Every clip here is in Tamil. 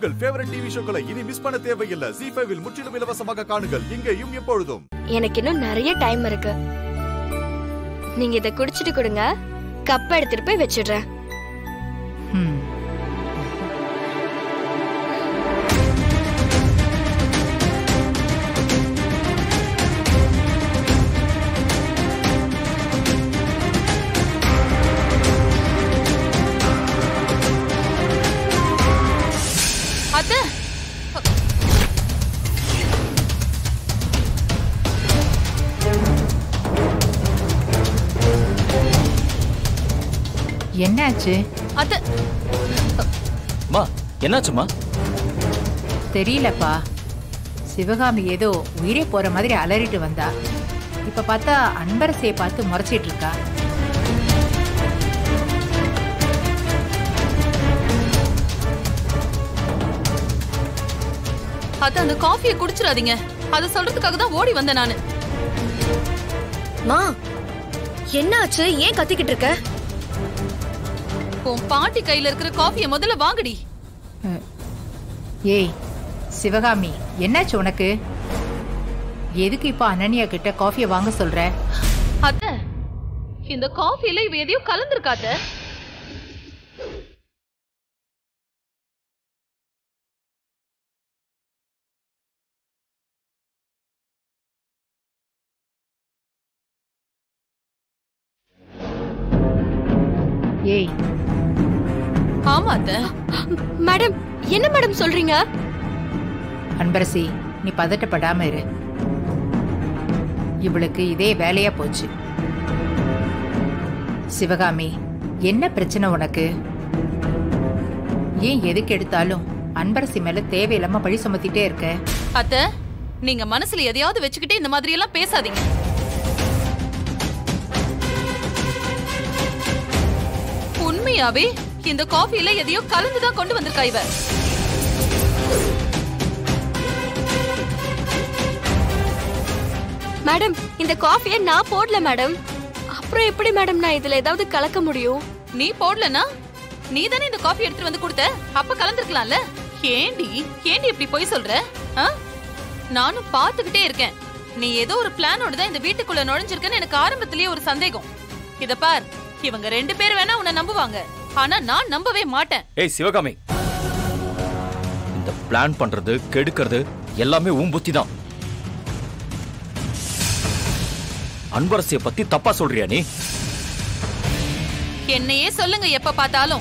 உங்கள் ஃபேவரட் டிவி ஷோக்களை இனி மிஸ் பண்ண தேவையில்லை ஜி ஃபைவில் முற்றிலும் இலவசமாக காணுங்கள் இங்கேயும் எப்பொழுதும் எனக்கு இன்னும் நிறைய டைம் இருக்கு நீங்க இத குடிச்சிட்டு கொடுங்க கப் எடுத்துட்டு போய் வச்சிடுறேன் ம் அத்தை என்னாச்சு அத்தை மா என்னாச்சுமா தெரியலப்பா சிவகாமி ஏதோ உயிரே போற மாதிரி அலறிட்டு வந்தா இப்ப பார்த்தா அன்பரசையை பார்த்து முறைச்சிட்டு இருக்கா அத்தை அந்த காஃபியை குடிச்சிடாதீங்க அத சொல்றதுக்காக தான் ஓடி வந்தேன் நானு மா என்னாச்சு ஏன் கத்திக்கிட்டு இருக்க உன் பாட்டி கையில இருக்கிற காஃபியை முதல்ல வாங்குடி அஹ், ஏய் சிவகாமி என்னாச்சு உனக்கு எதுக்கு இப்ப அனன்யா கிட்ட காஃபியை வாங்க சொல்ற அத்தை இந்த காஃபில இவ எதையோ கலந்துருக்காத்த ஏய் ஆமா அத்தை மேடம் என்ன மேடம் சொல்றீங்க அன்பரசி நீ பதட்டப்படாம இரு இவளுக்கு இதே வேலையா போச்சு சிவகாமி என்ன பிரச்சனை உனக்கு ஏன் எதுக்கு எடுத்தாலும் அன்பரசி மேல தேவையில்லாம பழி சுமத்திட்டே இருக்க அத்தை நீங்க மனசுல எதையாவது வச்சுக்கிட்டு இந்த மாதிரி எல்லாம் பேசாதீங்க உண்மையாவே இந்த காஃபில எதையோ கலந்துதான் கொண்டு வந்திருக்கா இவ மேடம் இந்த காஃபியை நான் போடல மேடம் அப்புறம் எப்படி மேடம் நான் இதுல ஏதாவது கலக்க முடியும் நீ போடலனா நீ தானே இந்த காஃபி எடுத்துட்டு வந்து கொடுத்த அப்ப கலந்துருக்கலாம்ல ஏண்டி ஏண்டி இப்படி போய் சொல்ற ஆ? நானும் பாத்துக்கிட்டே இருக்கேன் நீ ஏதோ ஒரு பிளானோட தான் இந்த வீட்டுக்குள்ள நுழைஞ்சிருக்கன்னு எனக்கு ஆரம்பத்திலேயே ஒரு சந்தேகம் இத பார் இவங்க ரெண்டு பேர் வேணா உன்னை நம்புவாங்க ஆனா நான் நம்பவே மாட்டேன் ஏய் சிவகாமி இந்த பிளான் பண்றது கெடுக்கிறது எல்லாமே உன் புத்தி தான் அன்பரசிய பத்தி தப்பா சொல்றியா நீ என்னையே சொல்லுங்க எப்ப பார்த்தாலும்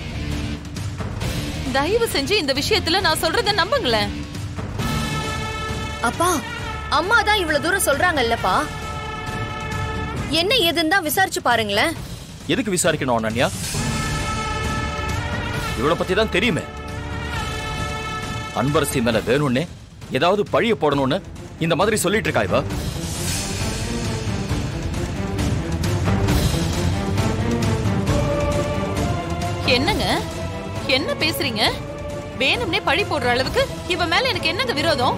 தயவு செஞ்சு இந்த விஷயத்துல நான் சொல்றத நம்புங்களேன் அப்பா அம்மா தான் இவ்வளவு தூரம் சொல்றாங்கல்லப்பா என்ன ஏதுன்னு தான் விசாரிச்சு பாருங்களேன் எதுக்கு விசாரிக்கணும் அனன்யா இவளை பத்தி தான் தெரியுமே அன்பரசி மேல வேணும்னே ஏதாவது பழிய போடணும்னு இந்த மாதிரி சொல்லிட்டு இருக்கா இவ என்னங்க என்ன பேசுறீங்க வேணும்னே பழி போடுற அளவுக்கு இவ மேல எனக்கு என்னங்க விரோதம்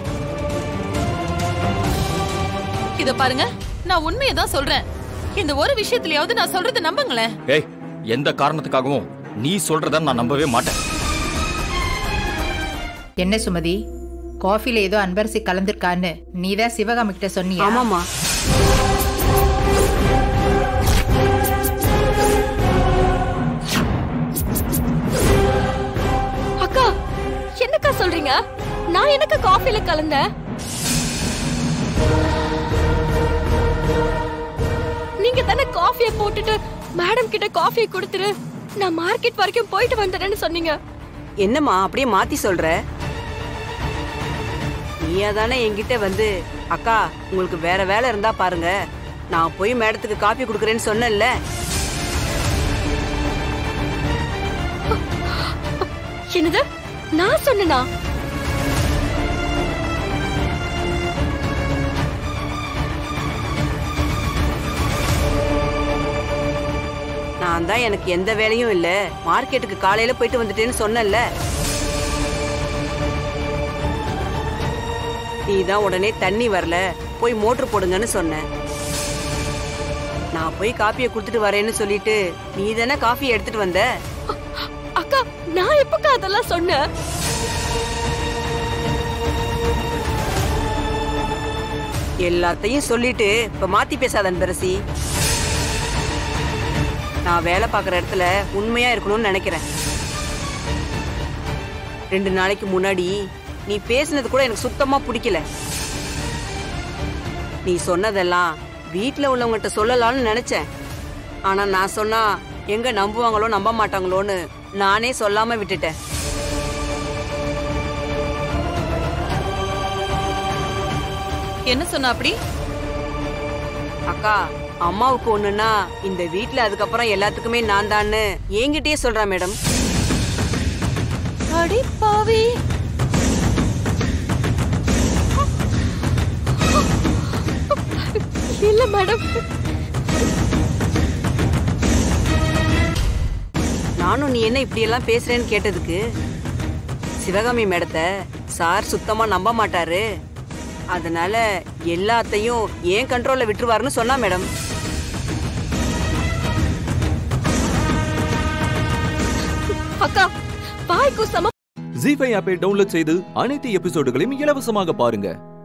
இத பாருங்க நான் உண்மையை தான் சொல்றேன் இந்த ஒரு விஷயத்திலயாவது நான் சொல்றத நம்புங்களேன் ஏய் எந்த காரணத்துக்காகவும் நீ சொல்றத நான் நம்பவே மாட்டேன் என்ன சுமதி காஃபில ஏதோ அன்பரசி கலந்திருக்கான்னு நீதான் சிவகாமி கிட்ட சொன்னியா ஆமாமா அக்கா என்னக்கா சொல்றீங்க நான் எனக்கு காஃபில கலந்தேன் நீங்க தானே காஃபியை போட்டுட்டு மேடம் கிட்ட காஃபியை கொடுத்துரு நான் மார்க்கெட் வரைக்கும் போயிட்டு வந்துடுறேன்னு சொன்னீங்க என்னம்மா அப்படியே மாத்தி சொல்ற நீயா தானே என்கிட்ட வந்து அக்கா உங்களுக்கு வேற வேலை இருந்தா பாருங்க நான் போய் மேடத்துக்கு காப்பி கொடுக்குறேன்னு சொன்னேன்ல என்னது நான் சொன்னனா நான் தான் எனக்கு எந்த வேலையும் இல்ல மார்க்கெட்டுக்கு காலையில போயிட்டு வந்துட்டேன்னு சொன்னேன்ல நீ தான் உடனே தண்ணி வரல போய் மோட்டர் போடுங்கன்னு சொன்ன நான் போய் காப்பியை கொடுத்துட்டு வரேன்னு சொல்லிட்டு நீ தானே காஃபி எடுத்துட்டு வந்த அக்கா நான் எப்பக்கா அதெல்லாம் சொன்னேன் எல்லாத்தையும் சொல்லிட்டு இப்ப மாத்தி பேசாத அன்பரசி நான் வேலை பார்க்குற இடத்துல உண்மையா இருக்கணும்னு நினைக்கிறேன் ரெண்டு நாளைக்கு முன்னாடி நீ பேசினது கூட எனக்கு சுத்தமா பிடிக்கல நீ சொன்னதெல்லாம் வீட்ல உள்ளவங்ககிட்ட சொல்லலாம்னு நினைச்சேன் ஆனா நான் சொன்னா எங்க நம்புவாங்களோ நம்ப மாட்டாங்களோன்னு நானே சொல்லாம விட்டுட்டேன் என்ன சொன்ன அப்படி அக்கா அம்மாவுக்கு ஒண்ணுன்னா இந்த வீட்ல அதுக்கப்புறம் எல்லாத்துக்குமே நான் தான்னு என்கிட்டயே சொல்றா மேடம் அடி பாவி இல்ல மேடம் நானும் நீ என்ன இப்படி எல்லாம் பேசுறேன்னு கேட்டதுக்கு சிவகாமி மேடத்தை சார் சுத்தமா நம்ப மாட்டாரு அதனால எல்லாத்தையும் ஏன் கண்ட்ரோல்ல விட்டுருவாருன்னு சொன்னா மேடம் அக்கா வாய்க்கு சம ஜி ஃபைவ் ஆப்பை டவுன்லோட் செய்து அனைத்து எபிசோடுகளையும் இலவசமாக பாருங்க